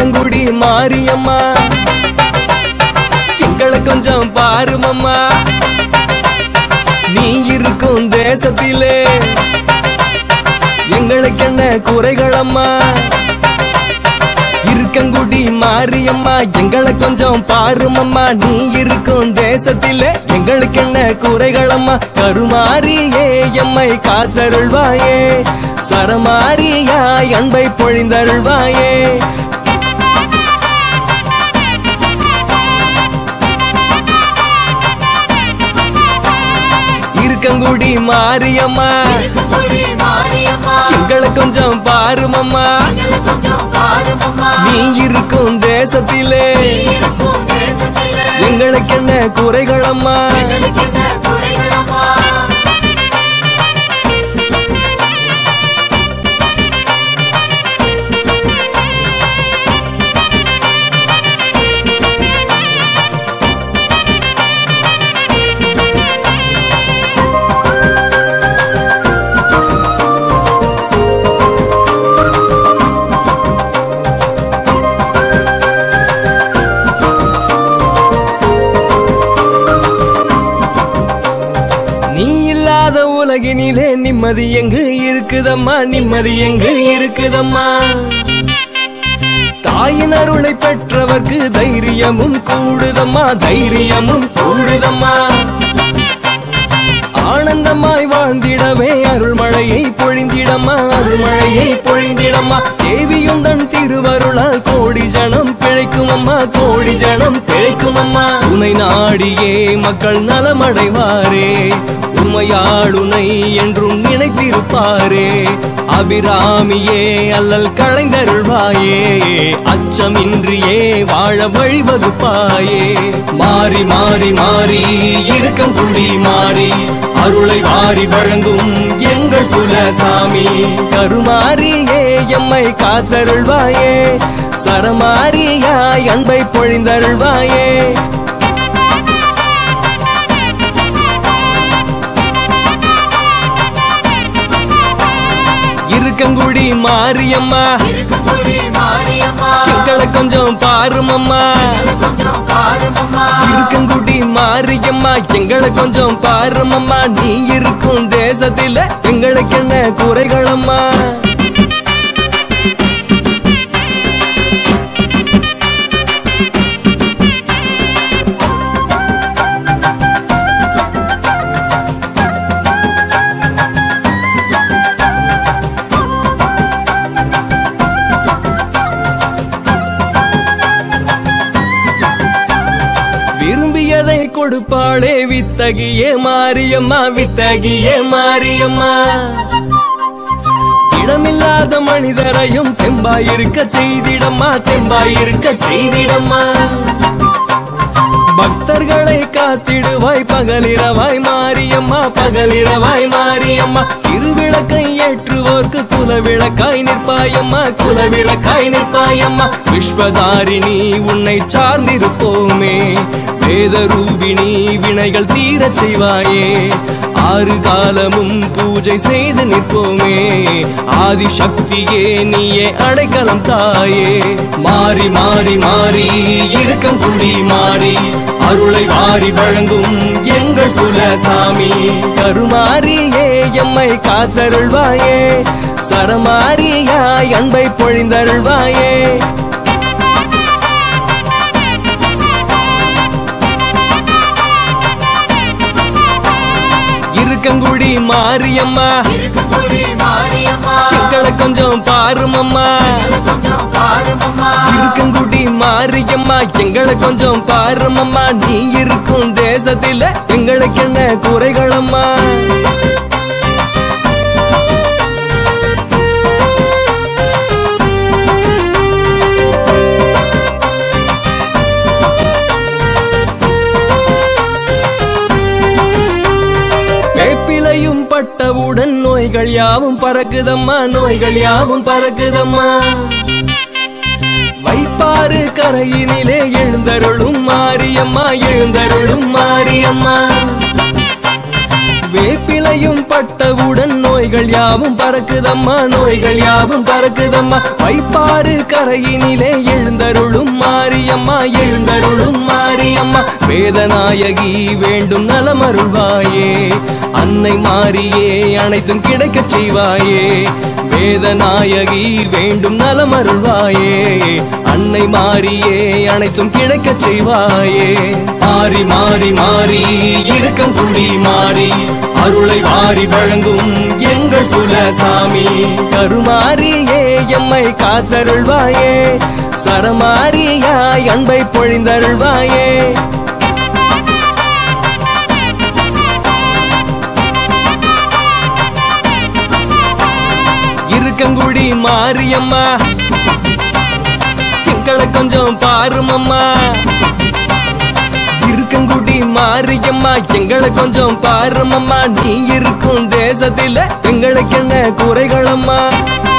இருக்கங்குடி மாரியம்மா எங்களை கொஞ்சம் பாருமம்மா நீ இருக்கும் தேசத்திலே எங்களுக்கு என்ன குறைகளம்மா இருக்கங்குடி மாரியம்மா எங்களை கொஞ்சம் பாருமம்மா நீ இருக்கும் தேசத்திலே எங்களுக்கு என்ன குறைகளம்மா கருமாரியே எம்மை காத்தருள்வாயே சரமாரியாய் அன்பை பொழிந்தருள்வாயே இருக்கங்குடி மாரியம்மா இருக்கங்குடி மாரியம்மா எங்களை கொஞ்சம் பாருமம்மா எங்களை கொஞ்சம் பாருமம்மா நீ இருக்கும் தேசத்திலே இருக்கும் தேசத்திலே எங்களுக்கு என்ன குறைகளம்மா எங்களுக்கு என்ன குறைகளம்மா நீ இல்லாத உலகினிலே நிம்மதி எங்கு இருக்குதம்மா நிம்மதி எங்கு இருக்குதம்மா தாயின் அருளை பெற்றவர்க்கு தைரியமும் கூடுதம்மா தைரியமும் கூடுதம்மா ஆனந்தமாய் வாழ்ந்திடவே அருள்மழையை பொழிந்திடம்மா அருள்மழையை பொழிந்திடம்மா தேவியுந்தன் திருவருளால் கோடி ஜனம் பிழைக்கும் அம்மா கோடி ஜனம் பிழைக்கும் அம்மா உனை நாடியே மக்கள் நலமடைவாரே உமையாளுனை என்றும் நினைத்திருப்பாரே அபிராமியே அல்லல் களைந்தருள்வாயே அச்சமின்றியே வாழ வழிவகுப்பாயே மாறி மாறி மாறி இருக்கம் புள்ளி மாறி அருளை வாரி வழங்கும் எங்கள் குலசாமி கருமாரியே எம்மை காத்தருள்வாயே சரமாரியாய் அன்பை பொழிந்தருள்வாயே இருக்கங்குடி மாரியம்மா இருக்கங்குடி மாரியம்மா எங்களை கொஞ்சம் பாருமம்மா எங்களை கொஞ்சம் பாருமம்மா இருக்கங்குடி மாரியம்மா எங்களை கொஞ்சம் பாருமம்மா நீ இருக்கும் தேசத்தில எங்களுக்கு என்ன குறைகளம்மா விரும்பியதை கொடுப்பாளே வித்தகியே மாரியம்மா வித்தகியே மாரியம்மா இடமில்லாத மனிதரையும் தெம்பாயிருக்க செய்திடம்மா தெம்பாயிருக்க செய்திடம்மா பக்தர்களை காத்திடுவாய் பகலிரவாய் மாரியம்மா பகலிரவாய் மாரியம்மா திருவிளக்கை ஏற்றுவோர்க்கு குலவிளக்காய் நிற்பாயம்மா குலவிளக்காய் நிற்பாயம்மா விஸ்வதாரிணி உன்னை சார்ந்திருப்போமே வேதரூபிணி வினைகள் தீரச் செய்வாயே ஆறு காலமும் பூஜை செய்து நிற்போமே ஆதிசக்தியே நீயே அடைக்கலம் தாயே மாறி மாறி மாறி இருக்கம் குடி மாறி அருளை வாரி வழங்கும் எங்கள் குலசாமி கருமாரியே எம்மை காத்தருள்வாயே சரமாரியாய் அன்பை பொழிந்தருள்வாயே இருக்கங்குடி மாரியம்மா இருக்கங்குடி மாரியம்மா எங்களை கொஞ்சம் பாருமம்மா எங்களை கொஞ்சம் பாருமம்மா இருக்கங்குடி மாரியம்மா எங்களை கொஞ்சம் பாருமம்மா நீ இருக்கும் தேசத்தில எங்களுக்கு என்ன குறைகளம்மா வேப்பிலையும் பட்டவுடன் நோய்கள் யாவும் பறக்குதம்மா நோய்கள் யாவும் பறக்குதம்மா வைப்பாறு கரையினிலே எழுந்தருளும் மாரியம்மா எழுந்தருளும் மாரியம்மா வேப்பிலையும் பட்டவுடன் நோய் நோய்கள் யாவும் பறக்குதம்மா நோய்கள் யாவும் பறக்குதம்மா வைப்பாறு கரையினிலே எழுந்தருளும் மாரியம்மா எழுந்தருளும் மாரியம்மா வேதநாயகி வேண்டும் நலமருள்வாயே அன்னை மாறியே அனைத்தும் கிடைக்கச் செய்வாயே வேதநாயகி வேண்டும் நலமருள்வாயே அன்னை மாறியே அனைத்தும் கிடைக்கச் செய்வாயே மாறி மாறி மாறி இருக்கம் புள்ளி மாறி அருளை வாரி வழங்கும் எங்கள் குலசாமி கருமாரியே எம்மை காத்தருள்வாயே சரமாரியாய் அன்பை பொழிந்தருள்வாயே இருக்கங்குடி மாரியம்மா எங்களை கொஞ்சம் பாருமம்மா இருக்கங்குடி மாரியம்மா எங்களை கொஞ்சம் பாருமம்மா நீ இருக்கும் தேசத்தில எங்களுக்கு என்ன குறைகளம்மா